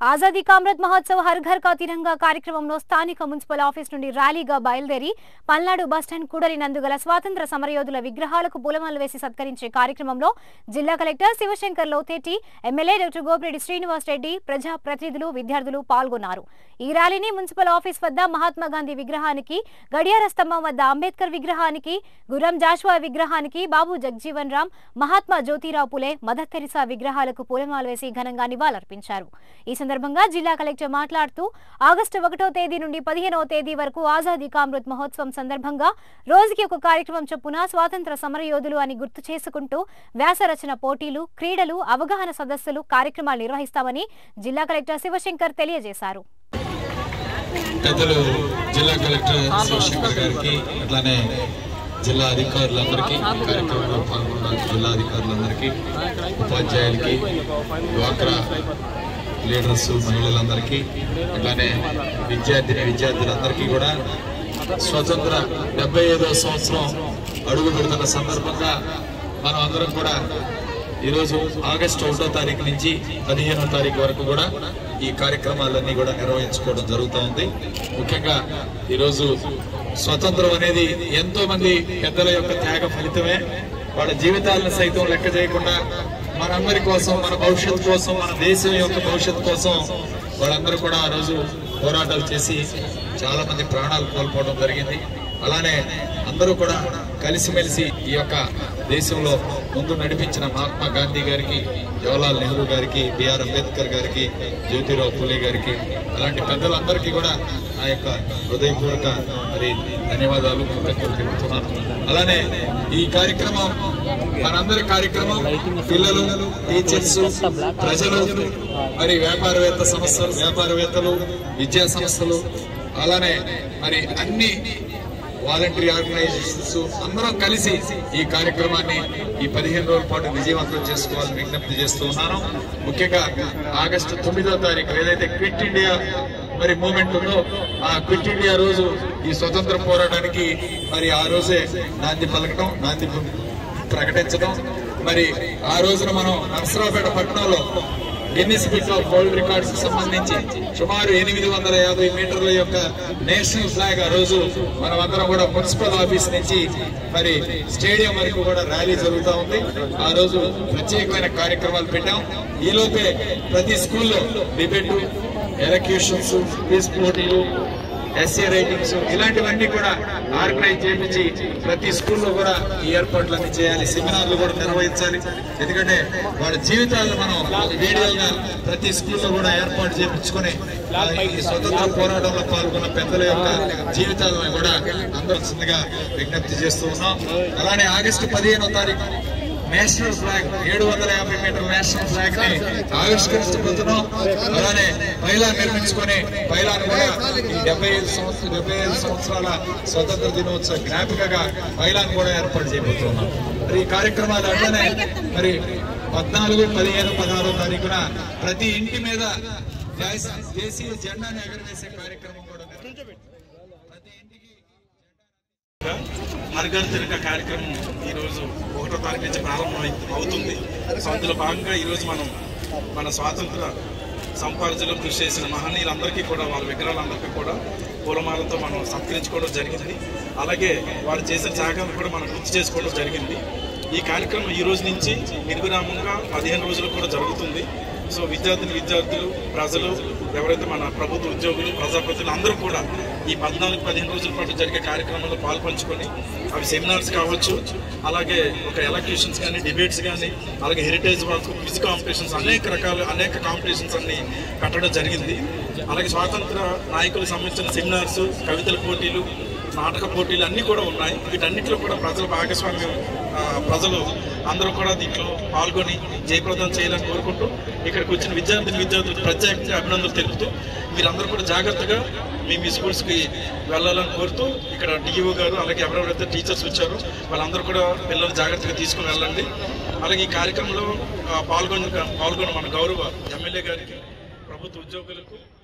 ఆజాదీ కా అమృత్ మహోత్సవ్ హర్ ఘర్ కా తిరంగా కార్యక్రమంలో స్థానిక మున్సిపల్ ఆఫీస్ నుండి ర్యాలీగా బయలుదేరి పల్నాడు బస్టాండ్ కూడలి నందుగల స్వాతంత్ర సమరయోధుల విగ్రహాలకు పూలమాలలు వేసి సత్కరించే కార్యక్రమంలో జిల్లా collector Shivashankar Lotheti MLA doctor Gopireddy Srinivas Reddy ప్రజా ప్రతినిధులు విద్యార్థులు పాల్గొన్నారు ఈ ర్యాలీని మున్సిపల్ ఆఫీస్ వద్ద మహాత్మా గాంధీ విగ్రహానికి గడియార స్తంభం వద్ద అంబేద్కర్ విగ్రహానికి గురం జాషువా విగ్రహానికి బాబు జగ్జీవన్ రామ్ మహాత్మా జ్యోతిరావు పులే మదర్ తెరిసా విగ్రహాలకు పూలమాల వేసి ఘనంగా నివాళులర్పించారు ఈ సందర్భంగా జిల్లా కలెక్టర్ మాట్లాడుతూ ఆగస్టు ఒకటో తేదీ నుండి పదిహేనవ తేదీ వరకు ఆజాదీ కా అమృత్ మహోత్సవం సందర్భంగా రోజుకి ఒక కార్యక్రమం చొప్పున స్వాతంత్ర సమరయోధులు అని గుర్తు చేసుకుంటూ వ్యాసరచన పోటీలు క్రీడలు అవగాహన సదస్సులు కార్యక్రమాలు నిర్వహిస్తామని జిల్లా కలెక్టర్ శివశంకర్ తెలియజేశారు పెద్దలు జిల్లా కలెక్టర్ శివశంకర్ గారికి అట్లానే జిల్లా అధికారులందరికీ ఈ కార్యక్రమంలో పాల్గొన్న జిల్లా అధికారులందరికీ ఉపాధ్యాయులకి డ్వాక్రా లీడర్స్ మహిళలందరికీ అట్లానే విద్యార్థిని విద్యార్థులందరికీ కూడా స్వతంత్ర డెబ్బై ఐదవ సంవత్సరం అడుగు పెడుతున్న సందర్భంగా మనం అందరం కూడా ఈరోజు ఆగస్టు ఒకటో తారీఖు నుంచి పదిహేనో తారీఖు వరకు కూడా ఈ కార్యక్రమాలన్నీ కూడా నిర్వహించుకోవడం జరుగుతూ ఉంది ముఖ్యంగా ఈరోజు స్వతంత్రం అనేది ఎంతో మంది పెద్దల యొక్క త్యాగ ఫలితమే వాళ్ళ జీవితాలను సైతం లెక్క చేయకుండా మనందరి కోసం మన భవిష్యత్తు కోసం మన దేశం యొక్క భవిష్యత్తు కోసం వాళ్ళందరూ కూడా ఆ రోజు పోరాటాలు చేసి చాలా మంది ప్రాణాలు కోల్పోవడం జరిగింది అలానే అందరూ కూడా కలిసిమెలిసి ఈ యొక్క దేశంలో ముందు నడిపించిన మహాత్మా గాంధీ గారికి జవహర్లాల్ నెహ్రూ గారికి బిఆర్ అంబేద్కర్ గారికి జ్యోతిరావు పూలే గారికి అలాంటి పెద్దలందరికీ కూడా నా యొక్క హృదయపూర్వక మరి ధన్యవాదాలు కృతజ్ఞతలు తెలుపుతున్నాను అలానే ఈ కార్యక్రమం మనందరి కార్యక్రమం పిల్లలు టీచర్స్ ప్రజలు మరి వ్యాపారవేత్త సంస్థలు వ్యాపారవేత్తలు విద్యా సంస్థలు అలానే మరి అన్ని వాలంటరీ ఆర్గనైజేషన్స్ అందరం కలిసి ఈ కార్యక్రమాన్ని ఈ పదిహేను రోజుల పాటు విజయవంతం చేసుకోవాలని విజ్ఞప్తి చేస్తూ ఉన్నాను ముఖ్యంగా ఆగస్టు తొమ్మిదో తారీఖు ఏదైతే క్విట్ ఇండియా మరి మూమెంట్ ఉందో ఆ క్విట్ ఇండియా రోజు ఈ స్వతంత్ర పోరాటానికి మరి ఆ రోజే నాంది పలకడం నాంది ప్రకటించడం మరి ఆ రోజున మనం నర్సరావుపేట పట్టణంలో Guinness book of world records కి సంబంధించి సుమారు ఎనిమిది వందల యాభై మీటర్ల యొక్క నేషనల్ ఫ్లాగ్ ఆ రోజు మనం అందరం కూడా మున్సిపల్ ఆఫీస్ నుంచి మరి స్టేడియం వరకు కూడా ర్యాలీ జరుగుతూ ఉంది ఆ రోజు ప్రత్యేకమైన కార్యక్రమాలు పెట్టాం ఈలోపే ప్రతి స్కూల్లో డిబేట్ ఎలక్యూషన్స్ క్విజ్ పోటీలు ఎస్ఏ రైటింగ్స్ ఇలాంటివన్నీ కూడా ఆర్గనైజ్ చేయించి ప్రతి స్కూల్లో కూడా ఈ ఏర్పాట్లన్నీ చేయాలి సెమినార్లు కూడా నిర్వహించాలి ఎందుకంటే వాళ్ళ జీవితాలను మనం వీడియోగా ప్రతి స్కూల్లో కూడా ఏర్పాటు చేయించుకొని ఆ, ఈ స్వతంత్ర పోరాటంలో పాల్గొన్న పెద్దల యొక్క జీవితాలను కూడా అందరిగా విజ్ఞప్తి చేస్తూ ఉన్నాం అలానే ఆగస్టు పదిహేనో తారీఖు నేషనల్ ఫ్లాగ్ ఏడు వందల యాభై మీటర్ల నేషనల్ ఫ్లాగ్ ని ఆవిష్కరించబోతున్నాం అలానే పైలాన్ నిర్మించుకొని పైలాన్ కూడా ఈ డెబ్బై ఐదు సంవత్సరాల డెబ్బై ఐదు సంవత్సరాల స్వతంత్ర దినోత్సవ జ్ఞాపికగా పైలాన్ కూడా ఏర్పాటు చేయబోతున్నాం మరి ఈ కార్యక్రమాలు అట్లనే మరి పద్నాలుగు పదిహేను పదహారో తారీఖున ప్రతి ఇంటి మీద జాతీయ- దేశీయ జెండాను ఎగరవేసే కార్యక్రమం కూడా నిర్వహించబోతున్నాం. ప్రతి ఇంటికి హర్ఘర్ తిరగ కార్యక్రమం ఈరోజు ఒకటో తారీఖు నుంచి ప్రారంభం అయి- అవుతుంది సో అందులో భాగంగా ఈరోజు మనం మన స్వాతంత్ర సంపార్జనలో కృషి చేసిన మహనీయులందరికీ కూడా వాళ్ళ విగ్రహాలందరికీ కూడా పూలమాలతో మనం సత్కరించుకోవడం జరిగింది అలాగే వారు చేసిన త్యాగాలను కూడా మనం గుర్తు చేసుకోవడం జరిగింది ఈ కార్యక్రమం ఈ రోజు నుంచి నిర్విరామంగా పదిహేను రోజులు కూడా జరుగుతుంది సో విద్యార్థిని విద్యార్థులు ప్రజలు ఎవరైతే మన ప్రభుత్వ ఉద్యోగులు ప్రజాప్రతినిధులు అందరూ కూడా ఈ పద్నాలుగు పదిహేను రోజుల పాటు జరిగే కార్యక్రమంలో పాల్పంచుకొని అవి సెమినార్స్ కావచ్చు అలాగే ఒక ఎలక్యూషన్స్ కానీ డిబేట్స్ కానీ అలాగే హెరిటేజ్ వర్క్ క్విజ్ కాంపిటీషన్స్ అనేక రకాల అనేక కాంపిటీషన్స్ అన్ని పెట్టడం జరిగింది అలాగే స్వాతంత్ర నాయకులకు సంబంధించిన సెమినార్స్ కవితల పోటీలు నాటక పోటీలు అన్నీ కూడా ఉన్నాయి వీటన్నిటిలో కూడా ప్రజల భాగస్వామ్యం ఆ, ప్రజలు అందరూ కూడా దీంట్లో పాల్గొని జయప్రదం చేయాలని కోరుకుంటూ ఇక్కడికి వచ్చిన విద్యార్థిని విద్యార్థులకు ప్రత్యేకంగా అభినందనలు తెలుపుతూ మీరందరూ కూడా జాగ్రత్తగా మీ మీ స్కూల్స్కి వెళ్ళాలని కోరుతూ ఇక్కడ డిఈఓ గారు అలాగే ఎవరెవరైతే టీచర్స్ వచ్చారో వాళ్ళందరూ కూడా పిల్లలు జాగ్రత్తగా తీసుకుని వెళ్ళండి అలాగే ఈ కార్యక్రమంలో ఆ, పాల్గొన్న పాల్గొన్న మన గౌరవ ఎమ్మెల్యే గారికి ప్రభుత్వ ఉద్యోగులకు